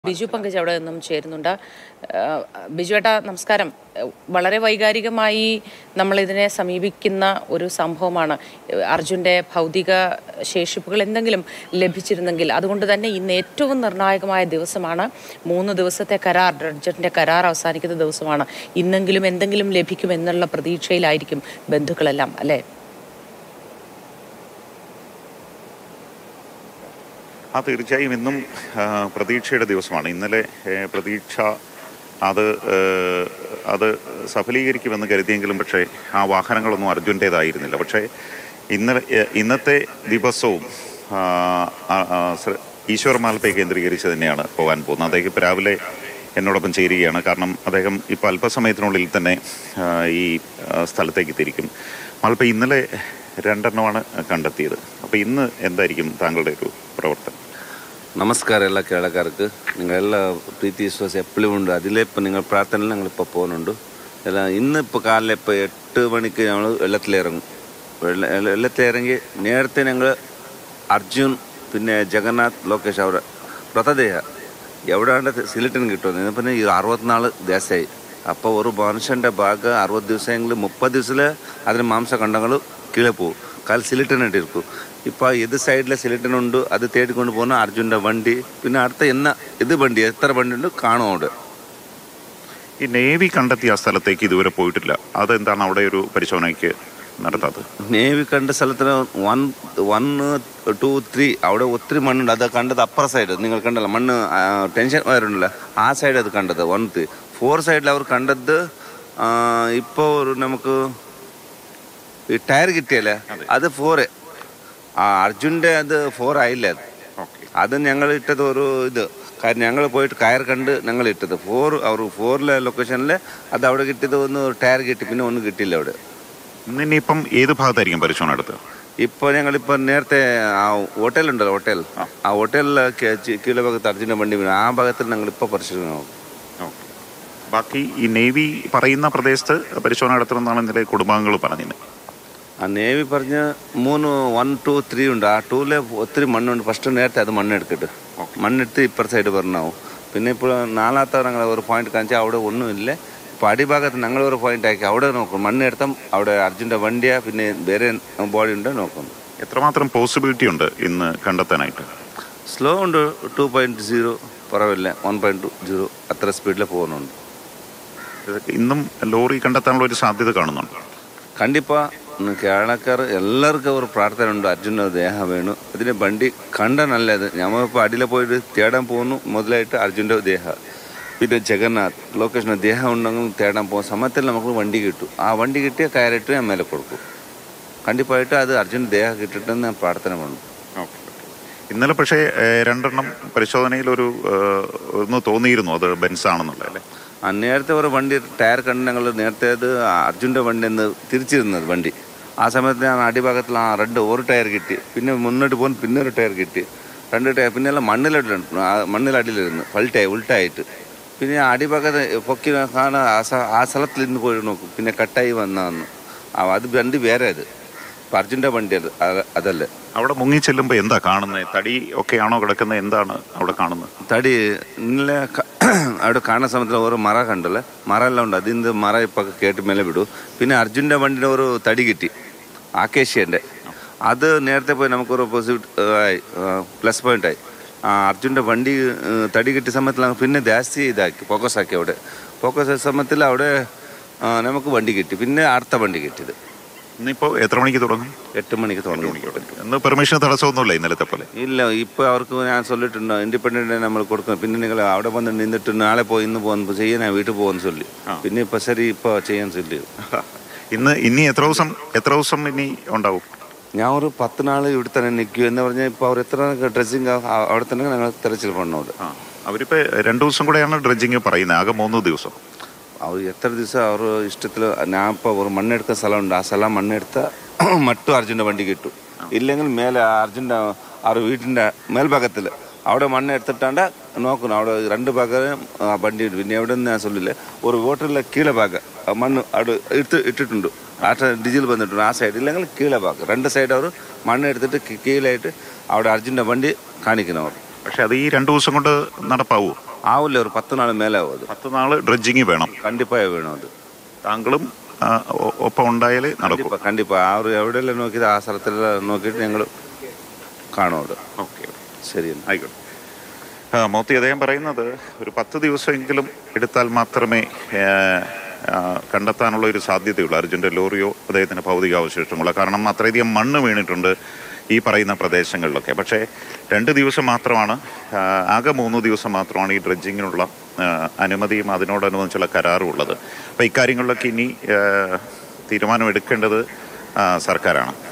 ബിജു പങ്കജ് അവിടെ നിന്നും ചേരുന്നുണ്ട് ഏഹ് ബിജു ഏട്ടാ നമസ്കാരം ഏഹ് വളരെ വൈകാരികമായി നമ്മളിതിനെ സമീപിക്കുന്ന ഒരു സംഭവമാണ് ഏഹ് അർജുൻ്റെ ഭൗതിക ശേഷിപ്പുകൾ എന്തെങ്കിലും ലഭിച്ചിരുന്നെങ്കിൽ അതുകൊണ്ട് തന്നെ ഇന്ന് ഏറ്റവും നിർണായകമായ ദിവസമാണ് മൂന്ന് ദിവസത്തെ കരാർ ഡ്രഡ്ജറിൻ്റെ കരാർ അവസാനിക്കുന്ന ദിവസമാണ് ഇന്നെങ്കിലും എന്തെങ്കിലും ലഭിക്കുമെന്നുള്ള പ്രതീക്ഷയിലായിരിക്കും ബന്ധുക്കളെല്ലാം അല്ലേ ആ തീർച്ചയായും ഇന്നും ആ, പ്രതീക്ഷയുടെ ദിവസമാണ് ഇന്നലെ ഏ, പ്രതീക്ഷ അത് ഏ, അത് സഫലീകരിക്കുമെന്ന് കരുതിയെങ്കിലും പക്ഷേ ആ വാഹനങ്ങളൊന്നും അർജുൻ്റേതായിരുന്നില്ല പക്ഷേ ഇന്നലെ ഏ, ഇന്നത്തെ ദിവസവും ആ, ആ, ആ, ശ്ര- ഈശ്വർ മാൽപ്പയെ കേന്ദ്രീകരിച്ച് തന്നെയാണ് പോകാൻ പോകുന്നത് അദ്ദേഹം ഇപ്പോൾ രാവിലെ എന്നോടൊപ്പം ചേരുകയാണ് കാരണം അദ്ദേഹം ഇപ്പോൾ അല്പസമയത്തിനുള്ളിൽ തന്നെ ആ, ഈ ആ, സ്ഥലത്തേക്ക് തിരിക്കും മാൽപ്പ ഇന്നലെ രണ്ടെണ്ണമാണ് കണ്ടെത്തിയത് അപ്പോൾ ഇന്ന് എന്തായിരിക്കും താങ്കളുടെ ഒരു പ്രവർത്തനം നമസ്കാരം എല്ലാ കേരളക്കാർക്ക് നിങ്ങൾ എല്ലാ പ്രീതി വിശ്വാസം എപ്പോഴും ഉണ്ട് അതിലിപ്പോൾ നിങ്ങൾ പ്രാർത്ഥനയിൽ ഞങ്ങളിപ്പോൾ പോകുന്നുണ്ട് എല്ലാം ഇന്ന് ഇപ്പോൾ കാലിൽ ഇപ്പോൾ എട്ട് മണിക്ക് ഞങ്ങൾ വെള്ളത്തിലിറങ്ങും വെള്ള വെള്ള- വെള്ളത്തിലിറങ്ങി നേരത്തെ ഞങ്ങൾ അർജുൻ പിന്നെ ജഗന്നാഥ് ലോകേഷ് അവരെ മൃതദേഹ എവിടെയാണ് സിലിട്ടിന് കിട്ടുന്നത് പിന്നെ ഈ അറുപത്തിനാല് ദിവസമായി അപ്പോൾ ഒരു മനുഷ്യൻ്റെ ഭാഗം അറുപത് ദിവസമെങ്കിൽ മുപ്പത് ദിവസത്തിൽ അതിന് മാംസഖണ്ഡങ്ങൾ കീഴെ പോകും കാൽ സിലിട്ടനായിട്ട് ഇരിക്കും ഇപ്പോൾ ഇത് സൈഡിലെ സിലിട്ടനുണ്ട് അത് തേടിക്കൊണ്ട് പോകുന്ന അർജുൻ്റെ വണ്ടി പിന്നെ അടുത്ത എന്ന ഇത് വണ്ടി എത്ര വണ്ടി ഉണ്ട് കാണും അവിടെ ഈ നേവി കണ്ടെത്തിയ ആ സ്ഥലത്തേക്ക് ഇതുവരെ പോയിട്ടില്ല അതെന്താണ് അവിടെ ഒരു പരിശോധനയ്ക്ക് നടത്താത്തത് നേവി കണ്ട സ്ഥലത്തിന് വൺ വൺ ടു ത്രീ അവിടെ ഒത്തിരി മണ്ണുണ്ട് അത് കണ്ടത് അപ്പുറ സൈഡ് നിങ്ങൾ കണ്ടല്ലോ മണ്ണ് ആ, ടെൻഷൻ വയറുണ്ടല്ലോ ആ സൈഡ് അത് കണ്ടത് വൺ ത്രീ ഫോർ സൈഡിൽ അവർ കണ്ടത് ആ, ഇപ്പോൾ ഒരു നമുക്ക് ഈ ടയർ കിട്ടിയല്ലേ അത് ഫോറ് ആ അർജുൻ്റെ അത് ഫോർ ആയില്ല അത് ഓക്കെ അത് ഞങ്ങൾ ഇട്ടത് ഒരു ഇത് കാര്യം ഞങ്ങൾ പോയിട്ട് കയർ കണ്ട് ഞങ്ങൾ ഇട്ടത് ഫോർ അവർ ഫോറിലെ ലൊക്കേഷനിൽ അത് അവിടെ കിട്ടിയത് ഒന്ന് ടയർ കിട്ടി പിന്നെ ഒന്നും കിട്ടിയില്ല അവിടെ ഇന്ന് ഇനിയിപ്പം ഏത് ഭാഗത്തായിരിക്കും പരിശോധന നടത്തുക ഇപ്പോൾ ഞങ്ങളിപ്പോൾ നേരത്തെ ആ ഹോട്ടലുണ്ടല്ലോ ഹോട്ടൽ ആ ഹോട്ടലിൽ കീഴെ ഭാഗത്ത് അർജുന വണ്ടി വീണു ആ ഭാഗത്തിൽ ഞങ്ങളിപ്പോൾ പരിശോധന നോക്കും ഓക്കെ ബാക്കി ഈ നേവി പറയുന്ന പ്രദേശത്ത് പരിശോധന നടത്തണമെന്നാണ് ഇന്നലെ കുടുംബാംഗങ്ങൾ പറഞ്ഞത് ആ നേവി പറഞ്ഞ മൂന്ന് വൺ ടു ത്രീ ഉണ്ട് ആ ടൂവിലെ ഒത്തിരി മണ്ണുണ്ട് ഫസ്റ്റ് നേരത്തെ അത് മണ്ണെടുക്കട്ട് മണ്ണെടുത്ത് ഇപ്പുറ സൈഡ് പറഞ്ഞാവും പിന്നെ ഇപ്പോൾ നാലാത്ത ഞങ്ങൾ ഒരു പോയിന്റ് കാണിച്ചാൽ അവിടെ ഒന്നുമില്ല ഇപ്പോൾ അടിഭാഗത്ത് ഞങ്ങൾ ഒരു പോയിന്റ് ആക്കി അവിടെ നോക്കും മണ്ണെടുത്താൽ അവിടെ അർജുൻ്റെ വണ്ടിയാ പിന്നെ വേറെ ബോഡി ഉണ്ട് നോക്കും എത്രമാത്രം പോസിബിലിറ്റി ഉണ്ട് ഇന്ന് കണ്ടെത്താനായിട്ട് സ്ലോ ഉണ്ട് ടു പോയിന്റ് സീറോ പറവില്ല വൺ പോയിന്റ് ടു സീറോ അത്ര സ്പീഡിൽ പോകുന്നുണ്ട് ഇതൊക്കെ ഇന്നും ലോറി കണ്ടെത്താനുള്ള ഒരു സാധ്യത കാണുന്നുണ്ട് കണ്ടിപ്പാ ഇന്ന് കേരളക്കാർ എല്ലാവർക്കും ഒരു പ്രാർത്ഥന ഉണ്ട് അർജുന ദേഹം വേണു ഇതിന് വണ്ടി കണ്ട നല്ലത് ഞമ്മളിപ്പോൾ അടിയിൽ പോയിട്ട് തേടാൻ പോകുന്നു മുതലായിട്ട് അർജുൻ്റെ ദേഹ പിന്നെ ജഗന്നാഥ് ലൊക്കേഷൻ ദേഹം ഉണ്ടെങ്കിൽ തേടാൻ പോകുന്ന സമയത്തിൽ നമുക്ക് വണ്ടി കിട്ടും ആ വണ്ടി കിട്ടിയ കയറിട്ട് ഞാൻ മേലെ കൊടുക്കും കണ്ടിപ്പായിട്ട് അത് അർജുൻ ദേഹം കിട്ടിട്ടെന്ന് ഞാൻ പ്രാർത്ഥന വേണം ഓക്കെ ഇന്നലെ പക്ഷേ ഏഹ്, രണ്ടെണ്ണം പരിശോധനയിൽ ഒരു ഏഹ്, ഒന്ന് തോന്നിയിരുന്നു അത് ബെൻസ് ആണെന്നുള്ളത് അല്ലേ ആ നേരത്തെ ഒരു വണ്ടി ടയർ കണ്ട് ഞങ്ങൾ നേരത്തെ അത് അർജുൻ്റെ വണ്ടി എന്ന് തിരിച്ചിരുന്നത് വണ്ടി ആ സമയത്ത് ഞാൻ അടിഭാഗത്തിൽ ആ രണ്ട് ഒരു ടയർ കിട്ടി പിന്നെ മുന്നോട്ട് പോകുന്ന പിന്നെ ഒരു ടയർ കിട്ടി രണ്ട് ടയർ പിന്നെ എല്ലാം മണ്ണിലിട്ടുണ്ട് ആ മണ്ണിലടിയിലിരുന്നു ഫൾട്ടായി ഉൾട്ടായിട്ട് പിന്നെ ആ അടിഭാഗത്ത് പൊക്കി കാണാൻ ആ സ- ആ സ്ഥലത്തിൽ ഇന്ന് പോയി നോക്കും പിന്നെ കട്ടായി വന്നു ആ അത് വണ്ടി വേറെ അത് ഇപ്പം അർജുൻ്റെ വണ്ടി അത് അ- അതല്ലേ അവിടെ മുങ്ങി ചെല്ലുമ്പോൾ എന്താ കാണുന്നത് തടി ഒക്കെയാണോ കിടക്കുന്നത് എന്താണ് അവിടെ കാണുന്നത് തടി ഇന്നലെ ക- അവിടെ കാണുന്ന സമയത്തിൽ ഒരു മറ കണ്ടല്ലേ മറ എല്ലാം ഉണ്ട് അതിൻ്റെ മറ ഇപ്പം കേട്ട് മേലെ വിടൂ പിന്നെ അർജുൻ്റെ വണ്ടിയുടെ ഒരു തടി കിട്ടി ആക്കേഷ്യൻ്റെ അത് നേരത്തെ പോയി നമുക്കൊരു പോസിറ്റീവ് ആയി പ്ലസ് പോയിന്റ് ആയി ആ അർജുൻ്റെ വണ്ടി ഏ, തടി കിട്ടിയ സമയത്തിൽ അങ്ങ് പിന്നെ ജാസ്തി ഇതാക്കി ഫോക്കസ് ആക്കി അവിടെ ഫോക്കസ് ആയ സമയത്തിൽ അവിടെ ആ, നമുക്ക് വണ്ടി കിട്ടി പിന്നെ അടുത്ത വണ്ടി കിട്ടിയത് ഇന്നിപ്പോൾ എത്ര മണിക്ക് തുടങ്ങും എട്ട് മണിക്ക് തുടങ്ങി ഇന്ന് പെർമിഷൻ തടസ്സമൊന്നുമില്ല ഇന്നലത്തെ പോലെ ഇല്ല ഇപ്പോൾ അവർക്ക് ഞാൻ சொல்லிട്ടുണ്ട് ഇൻഡിപെൻഡൻ്റ് നമ്മൾ കൊടുക്കണം പിന്നെ നിങ്ങൾ അവിടെ വന്ന് നിന്നിട്ട് നാളെ പോയി ഇന്ന് പോകുന്നു ചെയ്യാൻ ഞാൻ വീട്ടിൽ പോകുന്നു ചൊല്ലി പിന്നെ ഇപ്പോൾ ശരി ഇപ്പോൾ ചെയ്യാൻ ചൊല്ലി ഇന്ന് ഇനി എത്ര ദിവസം എത്ര ദിവസം ഇനി ഉണ്ടാവും ഞാൻ ഒരു പത്ത് നാൾ ഇവിടെ തന്നെ നിൽക്കും എന്ന് പറഞ്ഞാൽ ഇപ്പോൾ അവർ എത്ര ഡ്രസ്സിങ് അവിടെ തന്നെ ഞങ്ങൾ തിരച്ചിൽ പണോട് ആ അവരിപ്പോൾ രണ്ടു ദിവസം കൂടെയാണ് ഡ്രഡ്ജിങ് പറയുന്നത് ആകെ മൂന്ന് ദിവസം അവർ എത്ര ദിവസം അവർ ഇഷ്ടത്തിൽ ഞാൻ ഇപ്പോൾ ഒരു മണ്ണെടുക്കുന്ന സ്ഥലമുണ്ട് ആ സ്ഥലം മണ്ണെടുത്ത മറ്റും അർജുൻ്റെ വണ്ടി കിട്ടും ഇല്ലെങ്കിൽ മേലെ അർജുൻ്റെ ആ ഒരു വീട്ടിൻ്റെ മേൽഭാഗത്തിൽ അവിടെ മണ്ണ് എടുത്തിട്ടാണ്ട് നോക്കണം അവിടെ രണ്ട് ഭാഗം ആ വണ്ടി ഉണ്ട് പിന്നെ എവിടെ നിന്ന് ഞാൻ சொல்லிല്ല ഒരു ഹോട്ടലിലെ കീഴെ ഭാഗം ആ മണ്ണ് അവിടെ എടുത്ത് ഇട്ടിട്ടുണ്ട് ആ ഡിജിൽ വന്നിട്ടുണ്ട് ആ സൈഡ് ഇല്ലെങ്കിൽ കീഴെ ഭാഗം രണ്ട് സൈഡ് അവർ മണ്ണ് എടുത്തിട്ട് കീ- കീഴിലായിട്ട് അവിടെ അർജുൻ്റെ വണ്ടി കാണിക്കണം അവർ പക്ഷെ അത് ഈ രണ്ടു ദിവസം കൊണ്ട് നടപ്പാവോ ആവില്ല ഒരു പത്ത് നാൾ മേലെ ആവും അത് പത്ത് നാൾ ഡ്രഡ്ജിങ് വേണം കണ്ടിപ്പായ വേണം അത് താങ്കളും ആ, ഒ- ഒപ്പം ഉണ്ടായാലേ നടക്കൂ കണ്ടിപ്പാ കണ്ടിപ്പാ ആ ഒരു എവിടെയെല്ലാം നോക്കിയിട്ട് ആ സ്ഥലത്തെല്ലാം നോക്കിയിട്ട് ഞങ്ങൾ കാണും അവിടെ ഓക്കെ ശരി എന്നാ. ആയിക്കോട്ടെ ആ, മോത്തി അദ്ദേഹം പറയുന്നത് ഒരു പത്ത് ദിവസമെങ്കിലും എടുത്താൽ മാത്രമേ ആ, ആ, കണ്ടെത്താനുള്ള ഒരു സാധ്യതയുള്ളൂ അർജുൻ്റെ ലോറിയോ അദ്ദേഹത്തിൻ്റെ ഭൗതികാവശിഷ്ടങ്ങളോ കാരണം അത്രയധികം മണ്ണ് വീണിട്ടുണ്ട് ഈ പറയുന്ന പ്രദേശങ്ങളിലൊക്കെ പക്ഷേ രണ്ട് ദിവസം മാത്രമാണ് ആ, ആകെ മൂന്ന് ദിവസം മാത്രമാണ് ഈ ഡ്രഡ്ജിങ്ങിനുള്ള ആ, അനുമതിയും അതിനോടനുബന്ധിച്ചുള്ള കരാറും ഉള്ളത് അപ്പോൾ ഇക്കാര്യങ്ങളിലൊക്കെ ഇനി ആ, തീരുമാനമെടുക്കേണ്ടത് ആ, സർക്കാരാണ്